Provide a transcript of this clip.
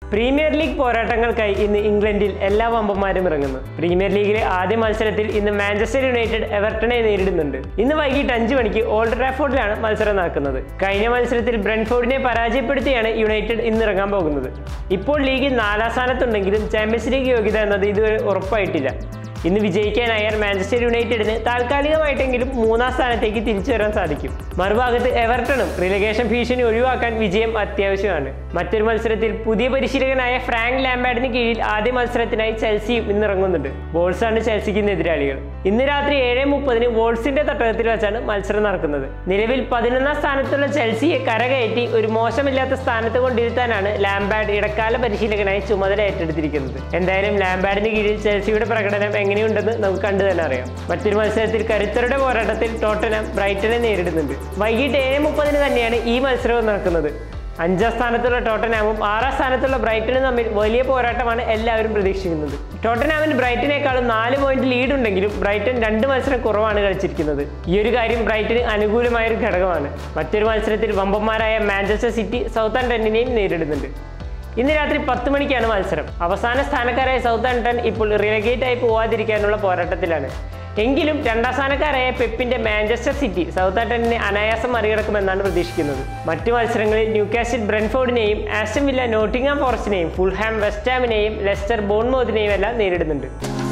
premier league പോരാട്ടങ്ങൾക്കായി ഇന്ന് ഇംഗ്ലണ്ടിൽ എല്ലാ വമ്പന്മാരും ഇറങ്ങുന്നു പ്രീമിയർ ലീഗിലെ ആദ്യ മത്സരത്തിൽ ഇന്ന് മാഞ്ചസ്റ്റർ യുണൈറ്റഡ് എവർട്ടനെ നേരിടുന്നുണ്ട് ഇന്ന് വൈകിട്ട് അഞ്ച് മണിക്ക് ഓൾഡ് ട്രാഫോർഡിലാണ് മത്സരം നടക്കുന്നത് കഴിഞ്ഞ മത്സരത്തിൽ ബ്രൻഫോർഡിനെ പരാജയപ്പെടുത്തിയാണ് യുണൈറ്റഡ് ഇന്ന് ഇറങ്ങാൻ പോകുന്നത് ഇപ്പോൾ ലീഗിൽ നാലാം സ്ഥാനത്തുണ്ടെങ്കിലും ചാമ്പ്യൻസ് ലീഗ് യോഗ്യത എന്നത് ഇതുവരെ ഉറപ്പായിട്ടില്ല ഇന്ന് വിജയിക്കാനായാൽ മാഞ്ചസ്റ്റർ യുണൈറ്റഡിന് താൽക്കാലികമായിട്ടെങ്കിലും മൂന്നാം സ്ഥാനത്തേക്ക് തിരിച്ചു വരാൻ സാധിക്കും മറുഭാഗത്ത് എവർട്ടണും റിലഗേഷൻ ഭീഷണി ഒഴിവാക്കാൻ വിജയം അത്യാവശ്യമാണ് മറ്റൊരു മത്സരത്തിൽ പുതിയ പരിശീലകനായ ഫ്രാങ്ക് ലാംബാർഡിന് കീഴിൽ ആദ്യ മത്സരത്തിനായി ചെൽസിയും ഇന്ന് ഇറങ്ങുന്നുണ്ട് വോൾസാണ് ചെൽസിക്ക് ഇന്ന് എതിരാളികൾ ഇന്ന് രാത്രി ഏഴ് മുപ്പതിന് വോൾസിന്റെ തട്ടകത്തിൽ വെച്ചാണ് മത്സരം നടക്കുന്നത് നിലവിൽ പതിനൊന്നാം സ്ഥാനത്തുള്ള ചെൽസിയെ കരകയറ്റി ഒരു മോശമില്ലാത്ത സ്ഥാനത്ത് കൊണ്ടിരുത്താനാണ് ലാംബാർഡ് ഇടക്കാല പരിശീലകനായി ചുമതല ഏറ്റെടുത്തിരിക്കുന്നത് എന്തായാലും ലാംബാർഡിന് കീഴിൽ ചെൽസിയുടെ പ്രകടനം എങ്ങനെയുണ്ടെന്ന് നമുക്ക് കണ്ടു തന്നെ അറിയാം മറ്റൊരു മത്സരത്തിൽ കരുത്തരുടെ പോരാട്ടത്തിൽ ടോട്ടനം ബ്രൈറ്റനെ നേരിടുന്നുണ്ട് വൈകിട്ട് ഏഴ് മുപ്പതിന് തന്നെയാണ് ഈ മത്സരവും നടക്കുന്നത് അഞ്ചാം സ്ഥാനത്തുള്ള ടോട്ടനാമും ആറാം സ്ഥാനത്തുള്ള ബ്രൈറ്റനും തമ്മിൽ വലിയ പോരാട്ടമാണ് എല്ലാവരും പ്രതീക്ഷിക്കുന്നത് ടോട്ടനാമിന് ബ്രൈറ്റനേക്കാളും നാല് പോയിന്റ് ലീഡ് ഉണ്ടെങ്കിലും ബ്രൈറ്റൺ രണ്ട് മത്സരം കുറവാണ് കളിച്ചിരിക്കുന്നത് ഈ ഒരു കാര്യം ബ്രൈറ്റന് അനുകൂലമായ ഒരു ഘടകമാണ് മറ്റൊരു മത്സരത്തിൽ വമ്പന്മാരായ മാഞ്ചസ്റ്റർ സിറ്റി സൗത്ത് ആൻഡണിനെയും നേരിടുന്നുണ്ട് ഇന്ന് രാത്രി പത്ത് മണിക്കാണ് മത്സരം അവസാന സ്ഥാനക്കാരായ സൗത്ത് ആംപ്ടൺ ഇപ്പോൾ റിലഗേറ്റ് ആയി പോവാതിരിക്കാനുള്ള പോരാട്ടത്തിലാണ് എങ്കിലും രണ്ടാം സ്ഥാനക്കാരായ പെപ്പിന്റെ മാഞ്ചസ്റ്റർ സിറ്റി സൗത്ത് ആംപ്ടണിനെ അനായാസം മറികടക്കുമെന്നാണ് പ്രതീക്ഷിക്കുന്നത് മറ്റു മത്സരങ്ങളിൽ ന്യൂകാസിൽ ബ്രെൻഫോർഡിനെയും ആസ്റ്റൻ വില്ല നോട്ടിംഗാം ഫോറസ്റ്റിനെയും ഫുൾഹാം വെസ്റ്റ് ഹാമിനെയും ലെസ്റ്റർ ബോൺമോദിനെയും എല്ലാം നേരിടുന്നുണ്ട്